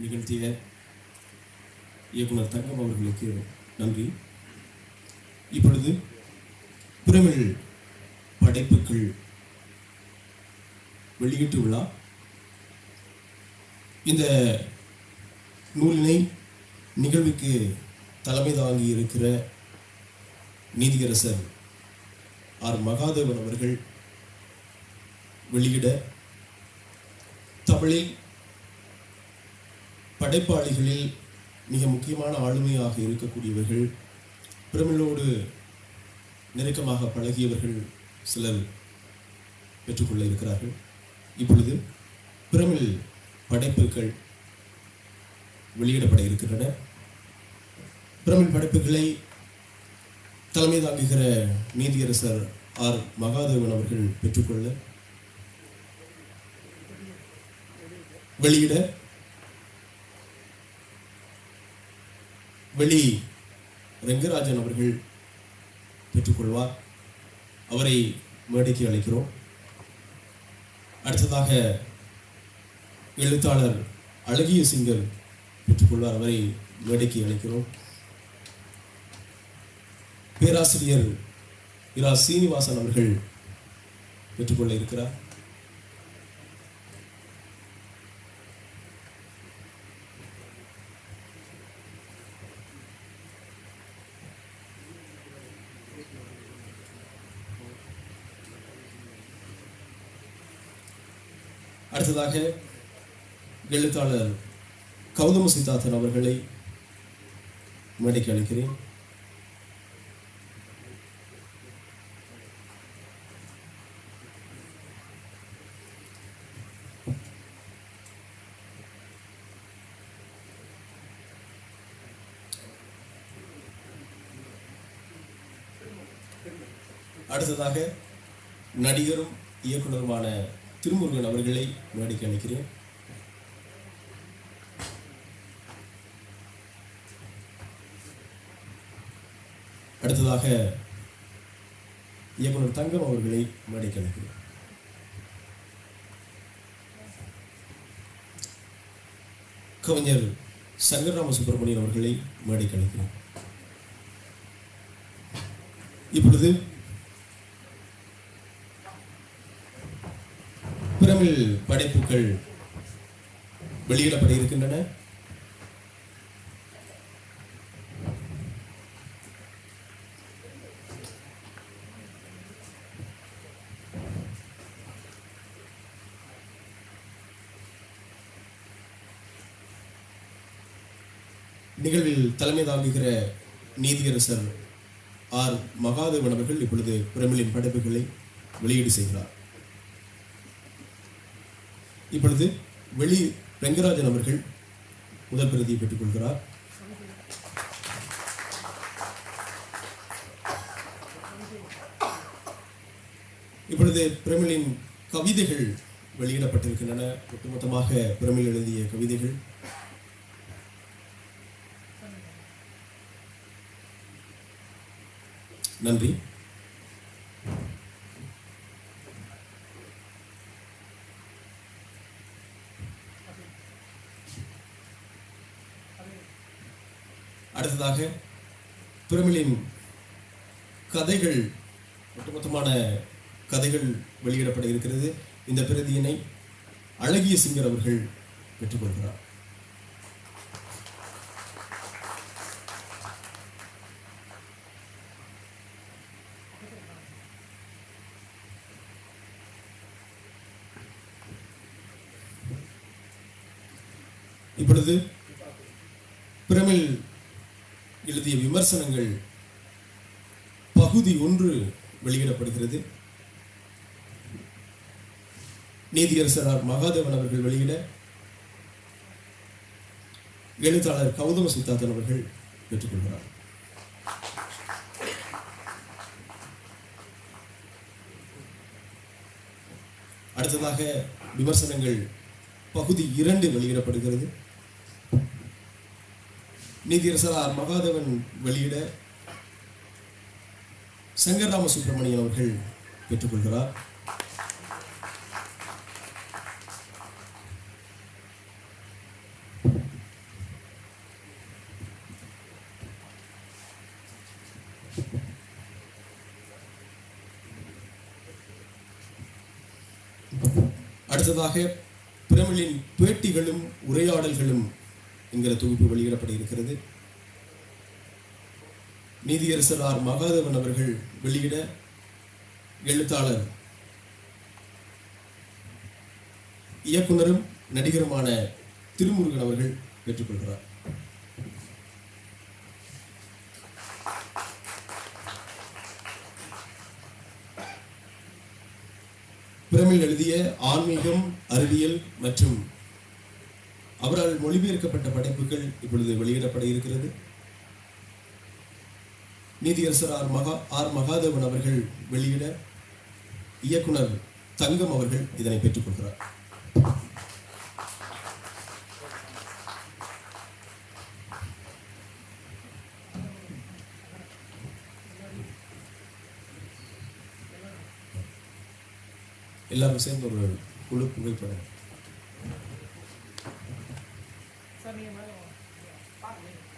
நிகழ்த்திய இயக்குனர் தங்கம் அவர்களுக்கு நன்றி இப்பொழுது பிரமிழ் படைப்புகள் வெளியீட்டு விழா இந்த நூலினை நிகழ்வுக்கு தலைமை தாங்கி இருக்கிற நீதியரசர் ஆர் மகாதேவன் அவர்கள் வெளியிட தமிழில் படைப்பாளிகளில் மிக முக்கியமான ஆளுமையாக இருக்கக்கூடியவர்கள் பிரமிழோடு நெருக்கமாக பழகியவர்கள் சிலர் பெற்றுக்கொள்ள இருக்கிறார்கள் இப்பொழுது பிரமிழ் படைப்புகள் வெளியிடப்பட இருக்கின்றன பிரமிழ் படைப்புகளை தலைமை தாங்குகிற நீதியரசர் ஆர் மகாதேவன் அவர்கள் பெற்றுக்கொள்ள வெளியிட வெளி ரெங்கராஜன் அவர்கள் பெற்றுக்கொள்வார் அவரை மேடைக்கு அழைக்கிறோம் அடுத்ததாக எழுத்தாளர் அழகிய சிங்கர் பெற்றுக்கொள்வார் அவரை மேடைக்கு அழைக்கிறோம் பேராசிரியர் இரா சீனிவாசன் அவர்கள் பெற்றுக்கொள்ள இருக்கிறார் அடுத்ததாக எழுத்தாளர் கௌதம சித்தார்த்தன் அவர்களை மேடைக்கு அழைக்கிறேன் அடுத்ததாக நடிகரும் இயக்குனருமான திருமுருகன் அவர்களை மேடைக்கு அழைக்கிறேன் அடுத்ததாக இயக்குனர் தங்கம் அவர்களை மேடைக்கு அழைக்கிறேன் கவிஞர் சங்கர்ராம சுப்பிரமணியன் அவர்களை மேடைக்கு அழைக்கிறேன் இப்பொழுது பிரமிழ் படைப்புகள் வெளியிடப்பட இருக்கின்றன நிகழ்வில் தலைமை தாங்குகிற நீதியரசர் ஆர் மகாதேவன் அவர்கள் இப்பொழுது பிரமிழின் படைப்புகளை வெளியீடு செய்கிறார் இப்பொழுது வெளி ரெங்கராஜன் அவர்கள் முதல் பிரதியை பெற்றுக் கொள்கிறார் இப்பொழுது பிரமிழின் கவிதைகள் வெளியிடப்பட்டிருக்கின்றன ஒட்டுமொத்தமாக பிரமிழ் எழுதிய கவிதைகள் நன்றி அடுத்ததாக பிரமிழின் கதைகள் ஒட்டுமொத்தமான கதைகள் வெளியிடப்பட இருக்கிறது இந்த பிரதியினை அழகிய சிங்கர் அவர்கள் பெற்றுக்கொள்கிறார் இப்பொழுது பிரமிழ் எழுதிய விமர்சனங்கள் பகுதி ஒன்று வெளியிடப்படுகிறது நீதியரசர் ஆர் மகாதேவன் அவர்கள் வெளியிட எழுத்தாளர் கௌதம சித்தார்த்தன் அவர்கள் பெற்றுக்கொள்கிறார் அடுத்ததாக விமர்சனங்கள் பகுதி இரண்டு வெளியிடப்படுகிறது நீதியரசர் ஆர் மகாதேவன் வெளியிட சங்கர்ராம சுப்பிரமணியன் அவர்கள் பெற்றுக்கொள்கிறார் அடுத்ததாக பிரமிழின் பேட்டிகளும் உரையாடல்களும் என்கிற தொகுப்பு வெளியிடப்பட இருக்கிறது நீதியரசர் ஆர் மகாதேவன் அவர்கள் வெளியிட எழுத்தாளர் இயக்குனரும் நடிகருமான திருமுருகன் அவர்கள் பெற்றுக்கொள்கிறார் பிரமிழ் எழுதிய ஆன்மீகம் அறிவியல் மற்றும் அவரால் மொழிபெயர்க்கப்பட்ட படைப்புகள் இப்பொழுது வெளியிடப்பட இருக்கிறது நீதியரசர் ஆர் மகா ஆர் மகாதேவன் அவர்கள் வெளியிட இயக்குனர் தங்கம் அவர்கள் இதனை பெற்றுக்கொள்கிறார் எல்லாரும் சேர்ந்து ஒரு குழு புகைப்படம் சார் நீங்கள் மேலே வாங்க. பார்த்து